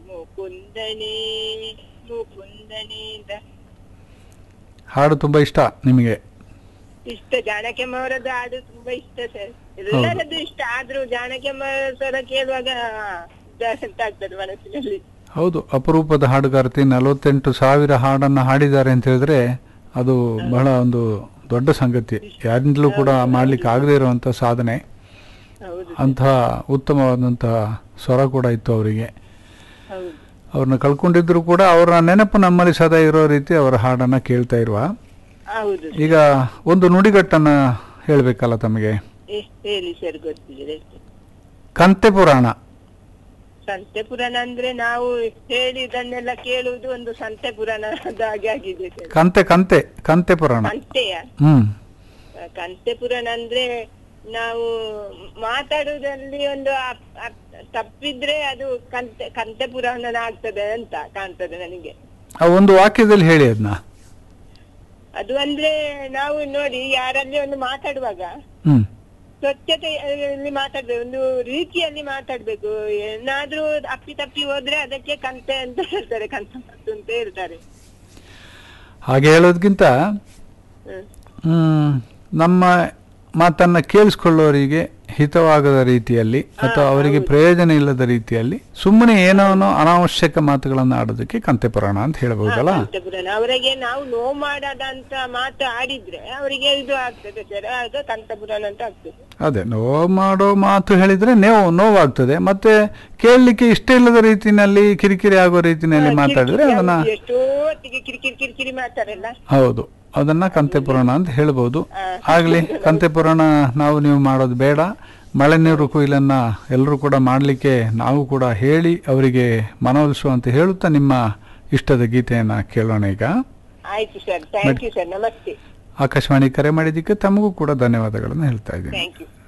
ಮುಕುಂದನೇ ಮುಕುಂದನೇ ಅಂತ ಹಾಡು ತುಂಬ ಇಷ್ಟ ನಿಮಗೆ ಇಷ್ಟ ಜಾನಕಿಯಮ್ಮ ಅವರದ್ದು ಹಾಡು ತುಂಬಾ ಇಷ್ಟ ಸರ್ ಎಲ್ಲರದ್ದು ಇಷ್ಟ ಆದ್ರೂ ಜಾನಕಿಯಮ್ಮ ಸ್ವರ ಕೇಳುವಾಗ ಜಾಸ್ತಿ ಅಂತ ಆಗ್ತದೆ ಮನಸ್ಸಿನಲ್ಲಿ ಹೌದು ಅಪರೂಪದ ಹಾಡುಗಾರ್ತಿ ನಲವತ್ತೆಂಟು ಸಾವಿರ ಹಾಡನ್ನು ಹಾಡಿದ್ದಾರೆ ಅಂತ ಹೇಳಿದ್ರೆ ಅದು ಬಹಳ ಒಂದು ದೊಡ್ಡ ಸಂಗತಿ ಯಾರಿಂದಲೂ ಕೂಡ ಮಾಡ್ಲಿಕ್ಕೆ ಆಗದೇ ಇರುವಂಥ ಸಾಧನೆ ಹೌದು ಅಂತಹ ಉತ್ತಮವಾದಂತಹ ಸ್ವರ ಕೂಡ ಇತ್ತು ಅವರಿಗೆ ಹೌದು ಅವ್ರನ್ನ ಕಳ್ಕೊಂಡಿದ್ರು ಕೂಡ ಅವರ ನೆನಪು ನಮ್ಮಲ್ಲಿ ಸದಾ ಇರೋ ರೀತಿ ಅವರ ಹಾಡನ್ನು ಕೇಳ್ತಾ ಇರುವ ಹೌದು ಈಗ ಒಂದು ನುಡಿಗಟ್ಟನ್ನು ಹೇಳಬೇಕಲ್ಲ ತಮಗೆ ಎ- ಹೇಳಿ ಸರ್ ಗೊತ್ತಿದೆ ಕಂತೆ ಪುರಾಣ ಸಂತೆ ಪುರಾಣ ಅಂದ್ರೆ ನಾವು ಹೇಳಿದನ್ನೆಲ್ಲ ಕೇಳುವುದು ಒಂದು ಸಂತೆ ಪುರಾಣದ ಹಾಗೆ ಆಗಿದೆ ಸರ್ ಕಂತೆ ಕಂತೆ ಕಂತೆ ಪುರಾಣ ಕಂತೆಯ ಹ್ಮ್ ಕಂತೆ ಪುರಾಣ ಅಂದ್ರೆ ನಾವು ಮಾತಾಡುವುದಲ್ಲಿ ಒಂದು ಅಪ್- ಅಪ್- ತಪ್ಪಿದ್ರೆ ಅದು ಕಂತೆ ಕಂತೆ ಪುರಾಣ ಆಗ್ತದೆ ಅಂತ ಕಾಣ್ತದೆ ನನಗೆ ಆ ಒಂದು ವಾಕ್ಯದಲ್ಲಿ ಹೇಳಿ ಅದನ್ನ ಅದು ಅಂದ್ರೆ ನಾವು ನೋಡಿ ಯಾರಲ್ಲಿ ಒಂದು ಮಾತಾಡುವಾಗ ಹ್ಮ್ ಸ್ವಚ್ಛತೆಯಲ್ಲಿ ಮಾತಾಡ್ಬೇಕು ಒಂದು ರೀತಿಯಲ್ಲಿ ಮಾತಾಡ್ಬೇಕು ಏನಾದ್ರೂ ಅಪ್ಪಿ ತಪ್ಪಿ ಹೋದ್ರೆ ಅದಕ್ಕೆ ಕಂತೆ ಅಂತ ಹೇಳ್ತಾರೆ ಕಂತ ಮಾತು ಅಂತ ಹೇಳ್ತಾರೆ ಹಾಗೆ ಹೇಳೋದಕ್ಕಿಂತ ಹ್ಮ್. ಹ್ಮ್, ನಮ್ಮ ಮಾತನ್ನ ಕೇಳಿಸ್ಕೊಳ್ಳೋರಿಗೆ ಹಿತವಾಗದ ರೀತಿಯಲ್ಲಿ ಅಥವಾ ಅವರಿಗೆ ಪ್ರಯೋಜನ ಇಲ್ಲದ ರೀತಿಯಲ್ಲಿ ಸುಮ್ಮನೆ ಏನೋ ಅನಾವಶ್ಯಕ ಮಾತುಗಳನ್ನು ಆಡೋದಕ್ಕೆ ಕಂತೆ ಪುರಾಣ ಅಂತ ಹೇಳ್ಬೋದಲ್ಲ ಕಂತೆ ಪುರಾಣ ಅವರಿಗೆ ನಾವು ನೋವು ಮಾಡದಂತ ಮಾತು ಆಡಿದ್ರೆ ಅವರಿಗೆ ಇದು ಆಗ್ತದೆ ಸರ್ ಆಗ ಕಂತ ಪುರಾಣ ಅಂತ ಆಗ್ತದೆ ಅದೇ ನೋವು ಮಾಡೋ ಮಾತು ಹೇಳಿದ್ರೆ ನೋವು ನೋವಾಗ್ತದೆ ಮತ್ತೆ ಕೇಳಲಿಕ್ಕೆ ಇಷ್ಟ ಇಲ್ಲದ ರೀತಿನಲ್ಲಿ ಕಿರಿಕಿರಿ ಆಗೋ ರೀತಿನಲ್ಲಿ ಮಾತಾಡಿದ್ರೆ ಕಿರಿಕಿರಿ ಅದನ್ನ ಹೌದು, ಎಷ್ಟೋ ಹೊತ್ತಿಗೆ ಕಿರಿಕಿರಿ ಕಿರಿಕಿರಿ ಮಾತಾಡಲ್ಲ ಹೌದು ಅದನ್ನ ಕಂತೆ ಪುರಾಣ ಅಂತ ಹೇಳ್ಬೋದು ಆ. ಆಗ್ಲಿ ಕಂತೆ ಪುರಾಣ ನಾವು ನೀವು ಮಾಡೋದು ಬೇಡ ಮಳೆ ನೀರು ಕೊಯ್ಲನ್ನ ಎಲ್ಲರೂ ಕೂಡ ಮಾಡಲಿಕ್ಕೆ ನಾವು ಕೂಡ ಹೇಳಿ ಅವರಿಗೆ ಮನವೊಲಿಸುವಂತ ಹೇಳುತ್ತಾ ನಿಮ್ಮ ಇಷ್ಟದ ಗೀತೆಯನ್ನ ಕೇಳೋಣ ಈಗ ಆಯ್ತು ಸರ್ ಥ್ಯಾಂಕ್ ಯು ಸರ್ ನಮಸ್ತೆ ಆಕಾಶವಾಣಿ ಕರೆ ಮಾಡಿದ್ದಕ್ಕೆ ತಮಗೂ ಕೂಡ ಧನ್ಯವಾದಗಳನ್ನು ಹೇಳ್ತಾ ಇದ್ದೀನಿ ಥ್ಯಾಂಕ್ ಯು